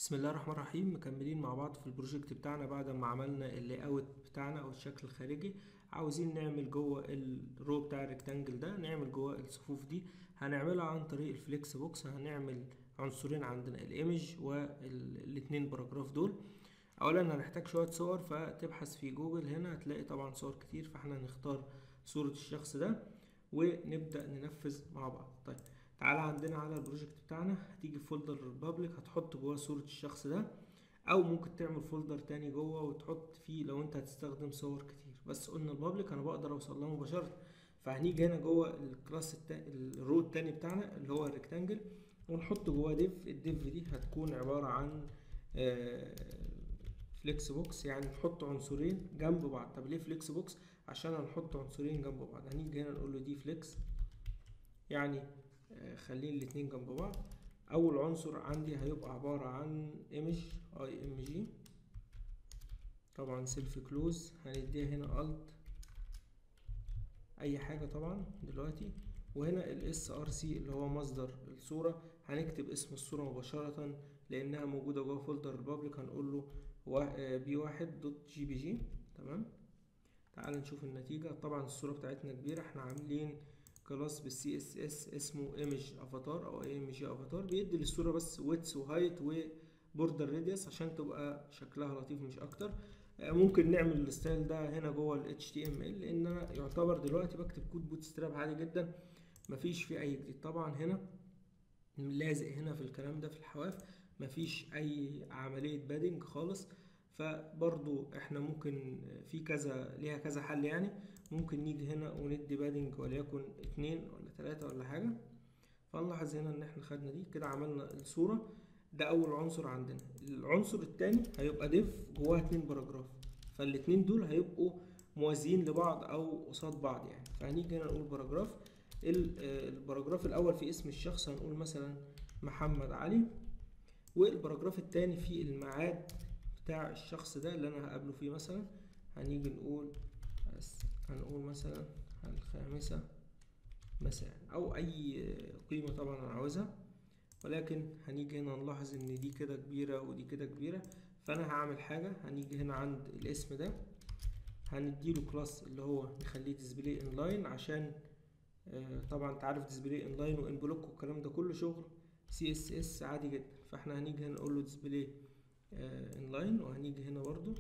بسم الله الرحمن الرحيم مكملين مع بعض في البروجكت بتاعنا بعد ما عملنا اللي اوت بتاعنا او الشكل الخارجي عاوزين نعمل جوه الرو بتاع الريكتانجل ده نعمل جوه الصفوف دي هنعملها عن طريق الفليكس بوكس هنعمل عنصرين عندنا الايمج والاتنين باراجراف دول اولا هنحتاج شويه صور فتبحث في جوجل هنا هتلاقي طبعا صور كتير فاحنا هنختار صوره الشخص ده ونبدا ننفذ مع بعض طيب تعالى عندنا على البروجكت بتاعنا هتيجي في فولدر بابليك هتحط جوه صورة الشخص ده او ممكن تعمل فولدر تاني جوه وتحط فيه لو انت هتستخدم صور كتير بس قلنا البابليك انا بقدر اوصل له مباشرة فهنيجي هنا جوه الكلاس التا... الرو التاني بتاعنا اللي هو الريكتانجل ونحط جوه ديف الديف دي هتكون عبارة عن فليكس بوكس يعني نحط عنصرين جنب بعض طب ليه فليكس بوكس عشان هنحط عنصرين جنب بعض هنيجي هنا نقول له دي فليكس يعني خلين الاتنين جنب بعض اول عنصر عندي هيبقى عبارة عن ايمج اي ام جي طبعا سيلف كلوز هنديها هنا الت اي حاجة طبعا دلوقتي وهنا الاس ار سي اللي هو مصدر الصورة هنكتب اسم الصورة مباشرة لانها موجودة جوه فولدر البابليك هنقول له بي واحد دوت جي بي جي تمام تعال نشوف النتيجة طبعا الصورة بتاعتنا كبيرة احنا عاملين كلاس بالسي اس اس اسمه ايمج افاتار او اي ام جي افاتار بيدي للصوره بس ويتس وهايت وبوردر راديوس عشان تبقى شكلها لطيف مش اكتر ممكن نعمل الستايل ده هنا جوه ال HTML لان انا يعتبر دلوقتي بكتب كود بوت ستراب عادي جدا مفيش فيه اي جديد طبعا هنا لازق هنا في الكلام ده في الحواف مفيش اي عمليه بادنج خالص فبرضو احنا ممكن في كذا ليها كذا حل يعني ممكن نيجي هنا وندي بادنج وليكن اتنين ولا تلاتة ولا حاجة فنلاحظ هنا ان احنا خدنا دي كده عملنا الصورة ده اول عنصر عندنا العنصر التاني هيبقى ديف جواه اتنين باراجراف فالاتنين دول هيبقوا موازيين لبعض او قصاد بعض يعني فهنيجي هنا نقول باراجراف الباراجراف الاول في اسم الشخص هنقول مثلا محمد علي والباراجراف التاني في الميعاد بتاع الشخص ده اللي انا هقابله فيه مثلا هنيجي نقول بس هنقول مثلا الخامسة مساء او اي قيمة طبعا انا عاوزها ولكن هنيجي هنا نلاحظ ان دي كده كبيرة ودي كده كبيرة فانا هعمل حاجة هنيجي هنا عند الاسم ده هنديله كلاس اللي هو نخليه ديسبلاي انلاين عشان طبعا انت عارف ديسبلاي انلاين وان بلوك والكلام ده كله شغل سي اس اس عادي جدا فاحنا هنيجي هنا نقول له ديسبلاي انلاين وهنيجي هنا برضو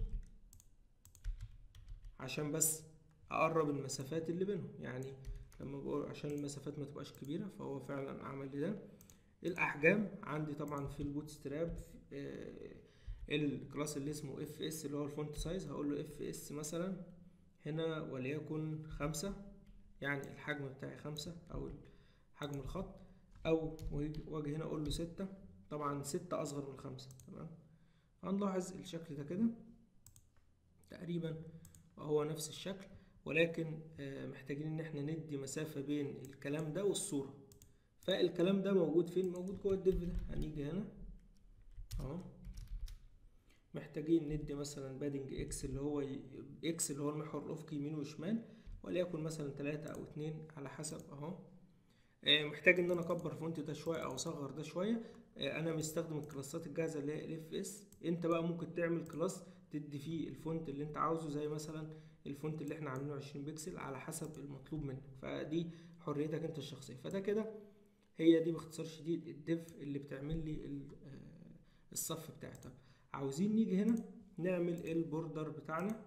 عشان بس اقرب المسافات اللي بينهم يعني لما بقول عشان المسافات ما تبقاش كبيره فهو فعلا عمل لي ده الاحجام عندي طبعا في البوت ستراب الكلاس اللي اسمه اف اس اللي هو الفونت سايز هقول له اف اس مثلا هنا وليكن خمسة يعني الحجم بتاعي خمسة او حجم الخط او واجي هنا اقول له ستة طبعا ستة اصغر من خمسة تمام هنلاحظ الشكل ده كده تقريبا هو نفس الشكل ولكن محتاجين ان احنا ندي مسافة بين الكلام ده والصورة فالكلام ده موجود فين موجود جوه الديف ده هنيجي هنا اهو محتاجين ندي مثلا بادنج اكس اللي هو اكس اللي هو المحور الافقي يمين وشمال وليكن مثلا تلاتة او اتنين على حسب اهو محتاج ان انا اكبر الفونت ده شويه او اصغر ده شويه انا مستخدم الكلاسات الجاهزه اللي هي الاف اس انت بقى ممكن تعمل كلاس تدي فيه الفونت اللي انت عاوزه زي مثلا الفونت اللي احنا عاملينه 20 بكسل على حسب المطلوب منك فدي حريتك انت الشخصيه فده كده هي دي باختصار شديد الديف اللي بتعمل لي الصف بتاعي طب عاوزين نيجي هنا نعمل البوردر بتاعنا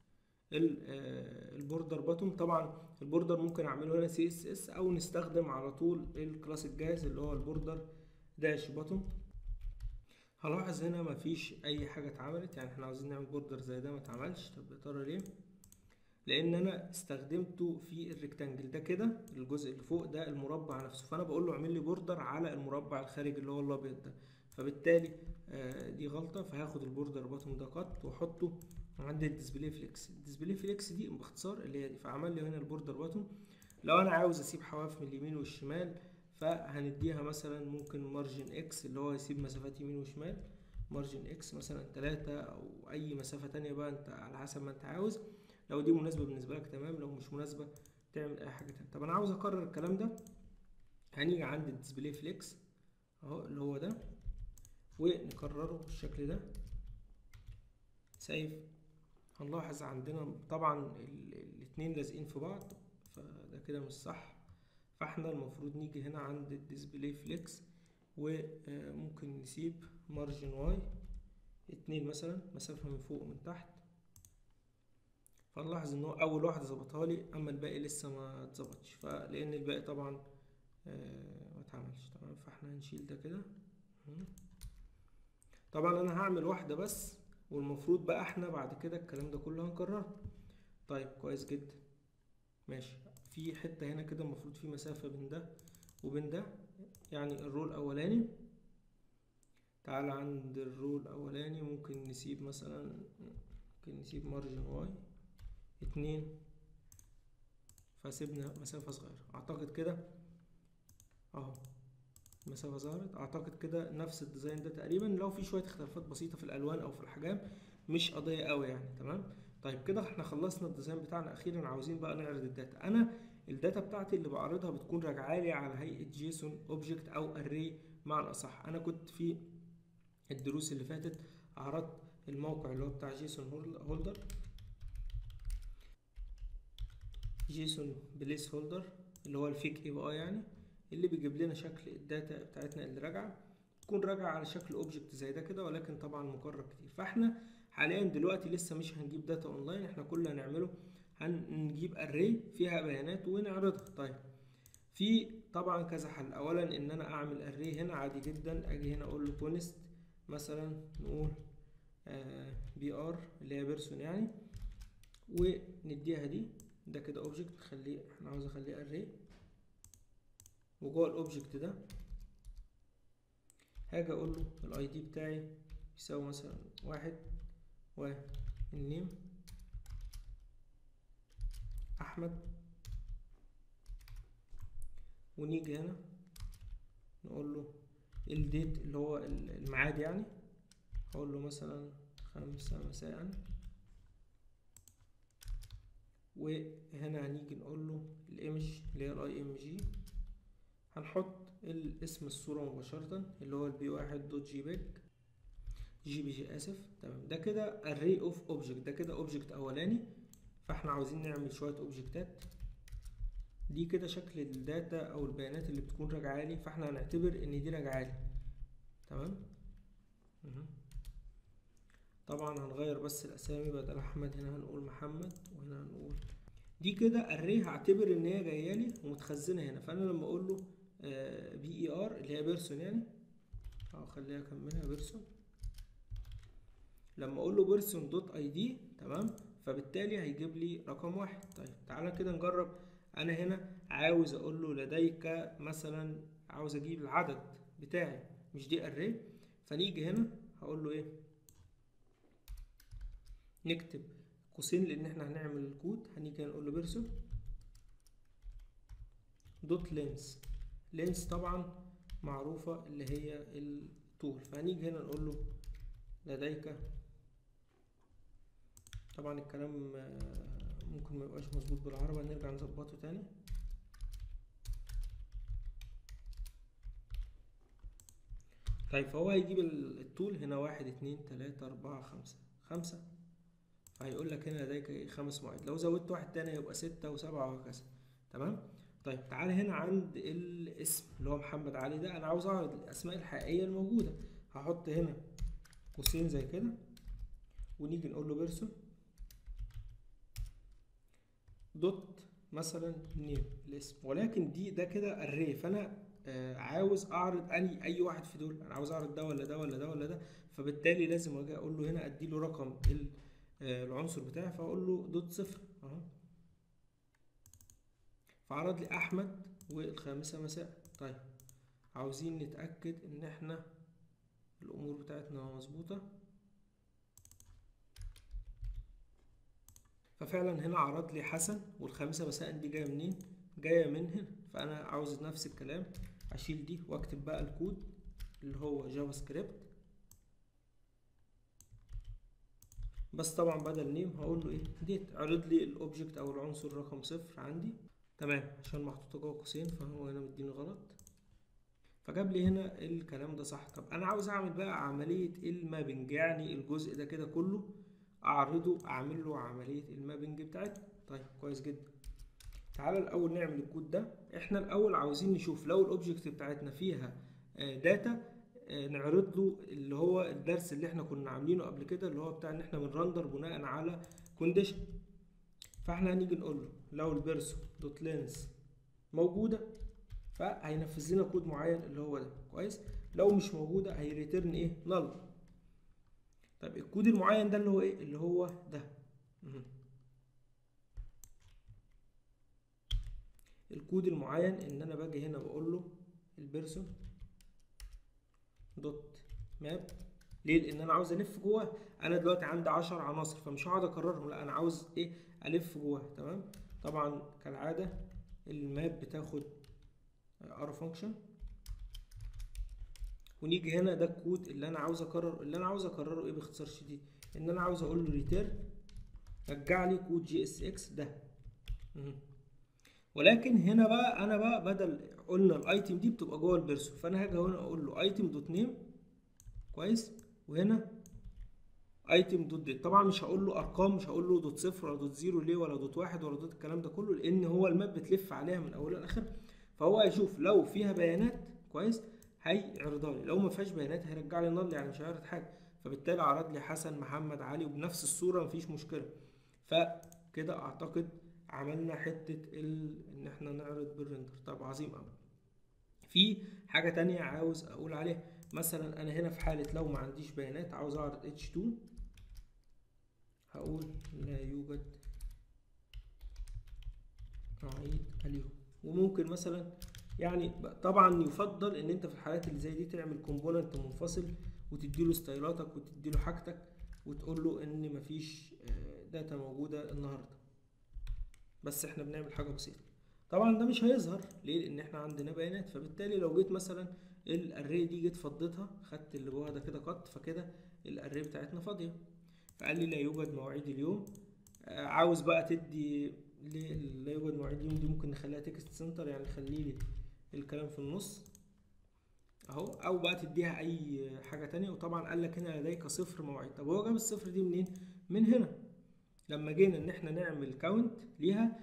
البوردر باتوم طبعا البوردر ممكن اعمله هنا سي اس اس او نستخدم على طول الكلاس الجاهز اللي هو البوردر داش باتوم هلاحظ هنا مفيش اي حاجه اتعملت يعني احنا عاوزين نعمل بوردر زي ده ما اتعملش طب يا ترى ليه لان انا استخدمته في الريكتانجل ده كده الجزء اللي فوق ده المربع نفسه فانا بقول له اعمل لي بوردر على المربع الخارجي اللي هو الابيض ده فبالتالي دي غلطه فهاخد البوردر باتوم ده قط واحطه عند الديسبلاي فليكس الديسبلاي فليكس دي باختصار اللي هي دي فعمل لي هنا البوردر باتوم لو انا عاوز اسيب حواف من اليمين والشمال فهنديها مثلا ممكن مارجن اكس اللي هو يسيب مسافات يمين وشمال مارجن اكس مثلا تلاتة او اي مسافة تانية بقى انت على حسب ما انت عاوز لو دي مناسبة بالنسبة لك تمام لو مش مناسبة تعمل اي حاجة تانية طب انا عاوز اكرر الكلام ده هنيجي عند الديسبلاي فليكس اهو اللي هو ده ونكرره بالشكل ده سيف هنلاحظ عندنا طبعا ال- الاتنين لازقين في بعض فده كده مش صح فاحنا المفروض نيجي هنا عند الديسبلاي فليكس وممكن نسيب مارجن واي اتنين مثلا مسافة من فوق ومن تحت فنلاحظ ان هو اول واحدة ظبطها لي اما الباقي لسه ما اتظبطش فلان الباقي طبعا آه، ما اتعملش تمام فاحنا هنشيل ده كده مم. طبعا انا هعمل واحدة بس والمفروض بقى احنا بعد كده الكلام ده كله هنكرره طيب كويس جدا ماشي في حتة هنا كده المفروض في مسافة بين ده وبين ده يعني الرول الأولاني تعال عند الرول الأولاني ممكن نسيب مثلا ممكن نسيب مارجن واي اتنين فسيبنا مسافة صغيرة أعتقد كده أهو المسافة ظهرت أعتقد كده نفس الديزاين ده تقريبا لو في شوية اختلافات بسيطة في الألوان أو في الأحجام مش قضية قوي يعني تمام طيب كده احنا خلصنا الديزاين بتاعنا أخيرا عاوزين بقى نعرض الداتا أنا الداتا بتاعتي اللي بعرضها بتكون راجعه لي على هيئه جيسون اوبجكت او اري مع الاصح انا كنت في الدروس اللي فاتت عرضت الموقع اللي هو بتاع جيسون هولدر جيسون بليس هولدر اللي هو الفيك اي بي اي يعني اللي بيجيب لنا شكل الداتا بتاعتنا اللي راجعه تكون راجعه على شكل اوبجكت زي ده كده ولكن طبعا مكرر كتير فاحنا حاليا دلوقتي لسه مش هنجيب داتا اونلاين احنا كل اللي هنعمله هنجيب اري فيها بيانات ونعرضها طيب في طبعا كذا حل اولا ان انا اعمل اري هنا عادي جدا اجي هنا اقول له كونست مثلا نقول بي ار اللي هي بيرسون يعني ونديها دي ده كده اوبجكت خليه احنا عاوز اخليه اري وجوه الاوبجكت ده هاجي اقول له الاي دي بتاعي يساوي مثلا واحد والنيم احمد ونيجي هنا نقول له الديت اللي هو الميعاد يعني اقول له مثلا خمسة مساء وهنا هنيجي نقول له الايمج اللي هي الاي ام جي هنحط الاسم الصورة مباشرة اللي هو البي واحد دوت جي بيج جي بي جي اسف تمام ده كده array اوف اوبجكت ده كده اوبجكت اولاني فاحنا عاوزين نعمل شوية اوبجكتات دي كده شكل الداتا او البيانات اللي بتكون راجعه لي فاحنا هنعتبر ان دي راجعه لي تمام مهم. طبعا هنغير بس الاسامي بدل احمد هنا هنقول محمد وهنا هنقول دي كده اري هعتبر ان هي جايه لي ومتخزنه هنا فانا لما اقول له بي اي ار اللي هي بيرسون يعني اه خليها اكملها بيرسون لما اقول له بيرسون دوت اي دي تمام فبالتالي هيجيب لي رقم واحد طيب تعالى كده نجرب انا هنا عاوز اقول له لديك مثلا عاوز اجيب العدد بتاعي مش دي اري فنيجي هنا هقول له ايه نكتب قوسين لان احنا هنعمل الكود هنيجي نقول له بيرسون دوت لينس لينس طبعا معروفة اللي هي الطول فهنيجي هنا نقول له لديك طبعا الكلام ممكن ما يبقاش مظبوط بالعربي هنرجع نظبطه تاني طيب فهو هيجيب الطول هنا واحد اتنين تلاتة أربعة خمسة خمسة فهيقول لك هنا لديك خمس مواعيد لو زودت واحد تاني هيبقى ستة وسبعة وهكذا تمام طيب تعالى هنا عند الاسم اللي هو محمد علي ده انا عاوز اعرض الاسماء الحقيقيه الموجوده هحط هنا قوسين زي كده ونيجي نقول له بيرسون دوت مثلا نيم الاسم ولكن دي ده كده اري فانا آه عاوز اعرض اني اي واحد في دول انا عاوز اعرض ده ولا ده ولا ده ولا ده فبالتالي لازم اجي اقول له هنا ادي له رقم آه العنصر بتاعي فاقول له دوت صفر اهو فعرض لي احمد والخامسة مساء طيب عاوزين نتأكد ان احنا الامور بتاعتنا مظبوطة ففعلا هنا عرض لي حسن والخامسة مساء دي جاية منين جاية من هنا فانا عاوز نفس الكلام اشيل دي واكتب بقى الكود اللي هو جافا سكريبت بس طبعا بدل نيم هقول له ايه ديت عرض لي الاوبجكت او العنصر رقم صفر عندي تمام عشان محطوطة جوه قوسين فهو هنا مديني غلط فجاب لي هنا الكلام ده صح طب انا عاوز اعمل بقى عمليه المابنج يعني الجزء ده كده كله اعرضه اعمل له عمليه المابنج بتاعتنا طيب كويس جدا تعالى الاول نعمل الكود ده احنا الاول عاوزين نشوف لو الاوبجكت بتاعتنا فيها داتا نعرض له اللي هو الدرس اللي احنا كنا عاملينه قبل كده اللي هو بتاع ان احنا بنرندر بناء على كونديشن فاحنا هنيجي نقول له لو البيرسو دوت لينس موجوده فهينفذ لنا كود معين اللي هو ده كويس لو مش موجوده هيريتيرن ايه نل طب الكود المعين ده اللي هو ايه اللي هو ده الكود المعين ان انا باجي هنا بقول له البيرسون دوت ماب ليه لان انا عاوز الف جواه انا دلوقتي عندي 10 عناصر فمش هقعد اكررهم لا انا عاوز ايه الف جواه تمام طبعا كالعاده الماب بتاخد ار فانكشن ونيجي هنا ده الكود اللي انا عاوز اكرر اللي انا عاوز اكرره ايه باختصار شديد ان انا عاوز اقول له ريتيرن رجع لي كود جي اس اكس ده ولكن هنا بقى انا بقى بدل قلنا الايتم دي بتبقى جوه البيرسون فانا هاجي هنا اقول له ايتم دوت نيم كويس وهنا ايتم دوت ديت طبعا مش هقول له ارقام مش هقول له دوت صفر ولا دوت زيرو ليه ولا دوت واحد ولا دوت الكلام ده كله لان هو الماب بتلف عليها من اولها لاخرها فهو هيشوف لو فيها بيانات كويس هيعرضها لي لو ما فيهاش بيانات هيرجع لي نل يعني مش هيعرض حاجه فبالتالي عرض لي حسن محمد علي وبنفس الصوره مفيش مشكله فكده اعتقد عملنا حته ال... ان احنا نعرض بالريندر طب عظيم قوي في حاجه تانية عاوز اقول عليها مثلا انا هنا في حاله لو ما عنديش بيانات عاوز اعرض h2 هقول لا يوجد مواعيد اليوم وممكن مثلا يعني طبعا يفضل ان انت في الحالات اللي زي دي تعمل كومبوننت منفصل وتديله ستايلاتك وتديله حاجتك وتقول له ان مفيش داتا موجوده النهارده بس احنا بنعمل حاجه بسيطه طبعا ده مش هيظهر ليه لان احنا عندنا بيانات فبالتالي لو جيت مثلا الاري دي جيت فضيتها خدت اللي جواها ده كده قط فكده الاري بتاعتنا فاضيه فقال لي لا يوجد مواعيد اليوم آه عاوز بقى تدي لا يوجد مواعيد اليوم دي ممكن نخليها تكست سنتر يعني نخلي لي الكلام في النص اهو او بقى تديها اي حاجه تانية وطبعا قال لك هنا لديك صفر مواعيد طب هو جاب الصفر دي منين من هنا لما جينا ان احنا نعمل كاونت ليها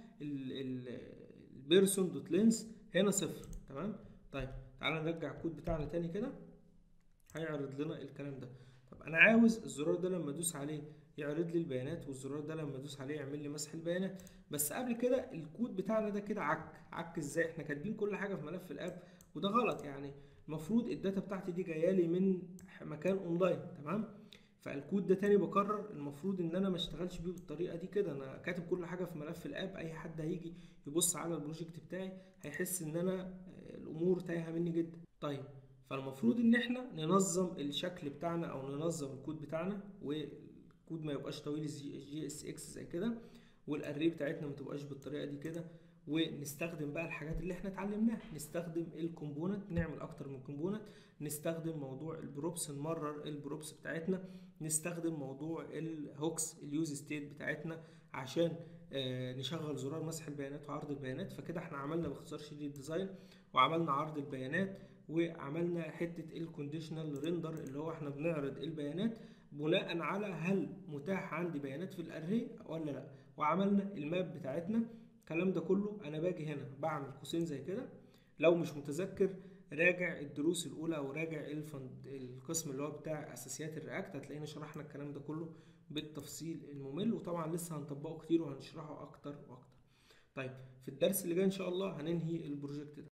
البيرسون دوت لينس هنا صفر تمام طيب تعالى نرجع الكود بتاعنا تاني كده هيعرض لنا الكلام ده طب انا عاوز الزرار ده لما ادوس عليه يعرض لي البيانات والزرار ده لما ادوس عليه يعمل لي مسح البيانات بس قبل كده الكود بتاعنا ده كده عك عك ازاي احنا كاتبين كل حاجه في ملف الاب وده غلط يعني المفروض الداتا بتاعتي دي جايه لي من مكان اونلاين تمام فالكود ده تاني بكرر المفروض ان انا ما اشتغلش بيه بالطريقه دي كده انا كاتب كل حاجه في ملف الاب اي حد هيجي يبص على البروجكت بتاعي هيحس ان انا الامور تايهه مني جدا طيب فالمفروض ان احنا ننظم الشكل بتاعنا او ننظم الكود بتاعنا والكود ما يبقاش طويل جي اس اكس زي كده والاري بتاعتنا ما تبقاش بالطريقه دي كده ونستخدم بقى الحاجات اللي احنا اتعلمناها نستخدم الكومبوننت نعمل اكتر من كومبوننت نستخدم موضوع البروبس نمرر البروبس بتاعتنا نستخدم موضوع الهوكس اليوز ستيت بتاعتنا عشان آه نشغل زرار مسح البيانات وعرض البيانات فكده احنا عملنا باختصار شديد ديزاين وعملنا عرض البيانات وعملنا حته الكونديشنال ريندر اللي هو احنا بنعرض البيانات بناء على هل متاح عندي بيانات في الاري ولا لا وعملنا الماب بتاعتنا الكلام ده كله انا باجي هنا بعمل قوسين زي كده لو مش متذكر راجع الدروس الاولى او راجع الفند القسم اللي هو بتاع اساسيات الرياكت هتلاقينا شرحنا الكلام ده كله بالتفصيل الممل وطبعا لسه هنطبقه كتير وهنشرحه اكتر واكتر طيب في الدرس اللي جاي ان شاء الله هننهي البروجكت ده